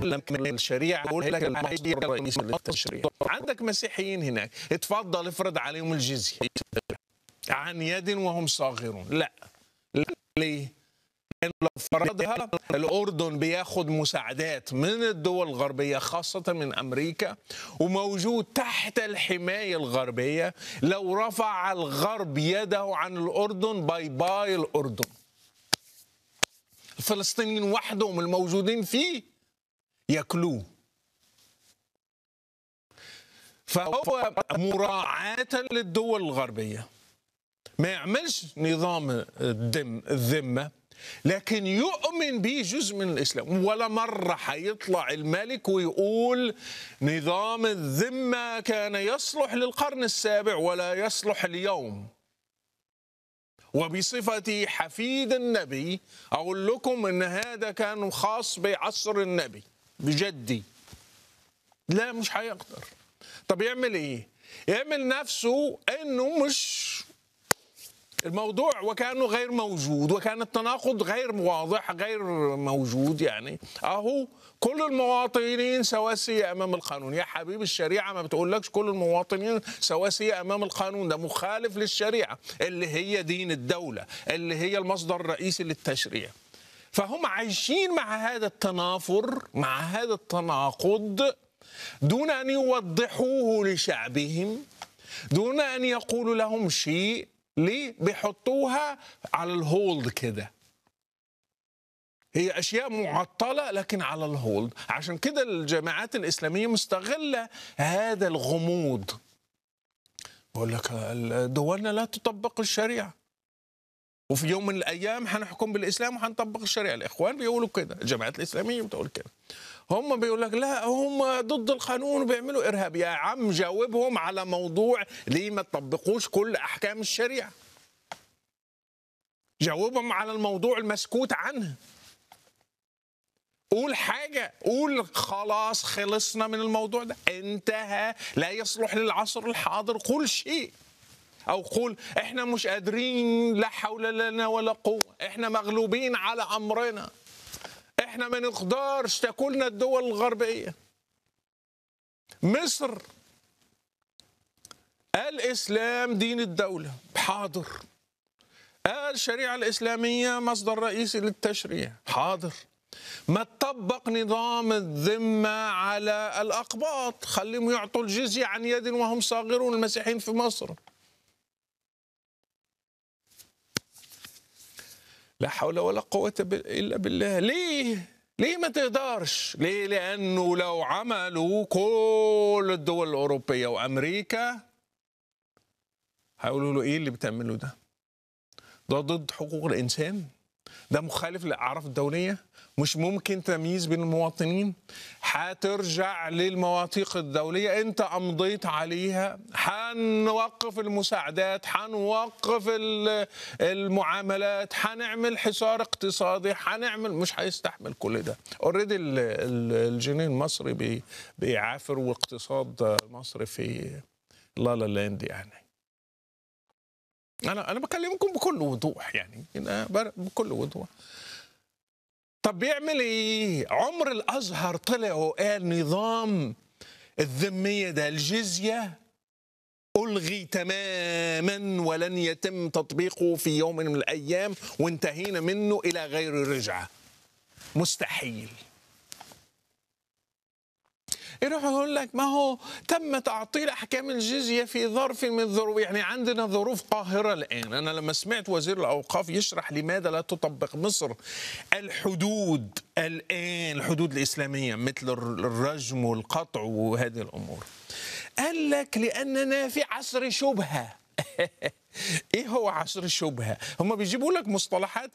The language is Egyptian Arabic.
لك الشريعه اقول لك الرئيس للتشريع عندك مسيحيين هناك اتفضل افرض عليهم الجزيه عن يد وهم صاغرون لا, لا. ليه؟ لأن لو فرضها الأردن بياخد مساعدات من الدول الغربية خاصة من أمريكا وموجود تحت الحماية الغربية لو رفع الغرب يده عن الأردن باي باي الأردن الفلسطينيين وحدهم الموجودين فيه ياكلوه فهو مراعاة للدول الغربية ما يعملش نظام الدم الذمة لكن يؤمن به جزء من الإسلام ولا مرة حيطلع الملك ويقول نظام الذمة كان يصلح للقرن السابع ولا يصلح اليوم وبصفتي حفيد النبي أقول لكم أن هذا كان خاص بعصر النبي بجدي لا مش هيقدر طب يعمل ايه يعمل نفسه انه مش الموضوع وكانه غير موجود وكان التناقض غير واضح غير موجود يعني اهو كل المواطنين سواسية امام القانون يا حبيبي الشريعه ما بتقولكش كل المواطنين سواسية امام القانون ده مخالف للشريعه اللي هي دين الدوله اللي هي المصدر الرئيسي للتشريع فهم عايشين مع هذا التنافر مع هذا التناقض دون ان يوضحوه لشعبهم دون ان يقولوا لهم شيء ليه بيحطوها على الهولد كده هي اشياء معطله لكن على الهولد عشان كده الجماعات الاسلاميه مستغله هذا الغموض بقول لك دولنا لا تطبق الشريعه وفي يوم من الايام هنحكم بالاسلام وهنطبق الشريعه الاخوان بيقولوا كده الجماعات الاسلاميه بتقول كده هم بيقول لك لا هم ضد القانون وبيعملوا ارهاب يا عم جاوبهم على موضوع ليه ما تطبقوش كل احكام الشريعه جاوبهم على الموضوع المسكوت عنه قول حاجة قول خلاص خلصنا من الموضوع ده انتهى لا يصلح للعصر الحاضر قول شيء او قول احنا مش قادرين لا حول لنا ولا قوة احنا مغلوبين على امرنا احنا ما نقدرش تاكلنا الدول الغربيه مصر الاسلام دين الدوله حاضر الشريعه الاسلاميه مصدر رئيسي للتشريع حاضر ما تطبق نظام الذمة على الأقباط خليهم يعطوا الجزية عن يد وهم صاغرون المسيحيين في مصر لا حول ولا قوة إلا بالله ليه؟ ليه ما تقدرش؟ ليه؟ لأنه لو عملوا كل الدول الأوروبية وأمريكا هيقولوا له إيه اللي بتعمله ده؟ ده ضد حقوق الإنسان؟ ده مخالف للأعراف الدولية؟ مش ممكن تمييز بين المواطنين هترجع للمواثيق الدولية انت امضيت عليها هنوقف المساعدات هنوقف المعاملات هنعمل حصار اقتصادي هنعمل مش هيستحمل كل ده اوريدي الجنيه المصري بيعافر واقتصاد مصر في لالا لاند يعني انا انا بكلمكم بكل وضوح يعني بكل وضوح طب بيعمل ايه؟ عمر الازهر طلع وقال نظام الذميه ده الجزيه الغي تماما ولن يتم تطبيقه في يوم من الايام وانتهينا منه الى غير رجعه. مستحيل. يروح يقول لك ما هو تم تعطيل احكام الجزيه في ظرف من الظروف يعني عندنا ظروف قاهره الان انا لما سمعت وزير الاوقاف يشرح لماذا لا تطبق مصر الحدود الان الحدود الاسلاميه مثل الرجم والقطع وهذه الامور قال لك لاننا في عصر شبهه ايه هو عصر الشبهه هم بيجيبوا لك مصطلحات